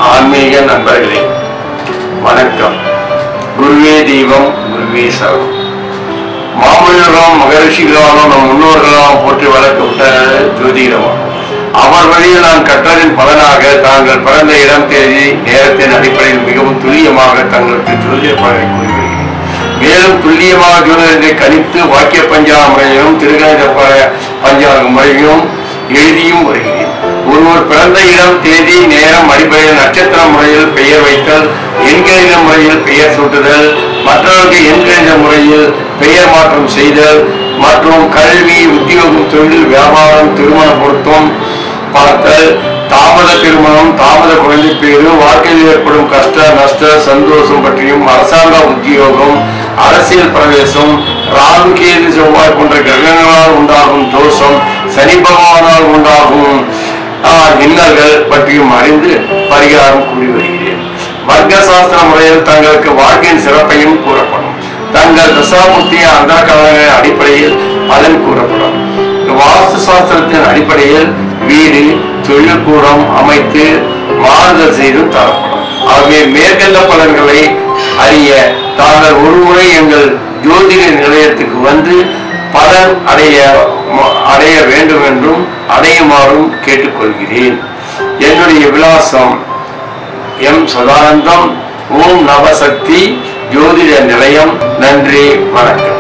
ஆன்மீக நண்பர்களே வணக்கம் குருவே தெய்வம் குருவே சரணம் மாமனிதர்களும் மகரிஷிகளாலும் நம் முன்னோர்களாலும் போற்றி வளர்க்கப்பட்ட ஜோதிடமாகும் அவர் வழியில் நான் கற்றதின் பலனாக தாங்கள் பிறந்த இடம் தேதி நேரத்தின் அடிப்படையில் மிகவும் துல்லியமாக தங்களுக்கு ஜோதிட பலனை கூறி வருகிறேன் மேலும் துல்லியமாக ஜோதிடத்தை கணித்து வாக்கிய பஞ்சாங்க முறையிலும் திருகணித ப- பஞ்சாங்க முறையிலும் எழுதியும் வருகிறேன் ஒருவர் பிறந்த இடம் தேதி நேரம் அடிப்படையில் நட்சத்திர முறையில் பெயர் வைத்தல் எண்கணித முறையில் பெயர் சூட்டுதல் மற்றவருக்கு எண்கணித முறையில் பெயர் மாற்றம் செய்தல் மற்றும் கல்வி உத்தியோகம் தொழில் வியாபாரம் திருமண பொருத்தம் பார்த்தல் தாமத திருமணம் தாமத குழந்தை பேரு வாழ்க்கையில் ஏற்படும் கஷ்ட நஷ்ட சந்தோஷம் பற்றியும் அரசாங்க உத்தியோகம் அரசியல் பிரவேசம் ராகு கேது செவ்வாய் போன்ற கிரகங்களால் உண்டாகும் தோஷம் சனி பகவானால் உண்டாகும் ஆஹ், இன்னல்கள் பற்றியும் அறிந்து பரிகாரம் கூறி வருகிறேன் வர்க்க சாஸ்திர முறையில் தங்களுக்கு வாழ்க்கையின் சிறப்பையும் கூறப்படும் தங்கள் தசாபுத்திய அந்த காலங்களின் அடிப்படையில் பலன் கூறப்படும் வாஸ்து சாஸ்திரத்தின் அடிப்படையில் வீடு தொழில்கூடம் அமைத்து மாறுதல் செய்து தரப்படும் ஆகவே மேற்கண்ட பலன்களை அறிய தாங்கள் ஒருமுறை எங்கள் ஜோதிட நிலையத்துக்கு வந்து பலன் அடைய அடைய வேண்டும் என்றும் அடையுமாறும் கேட்டுக்கொள்கிறேன் என்னுடைய விலாசம் எம் சதானந்தம் ஓம் நவசக்தி ஜோதிட நிலையம் நன்றி வணக்கம்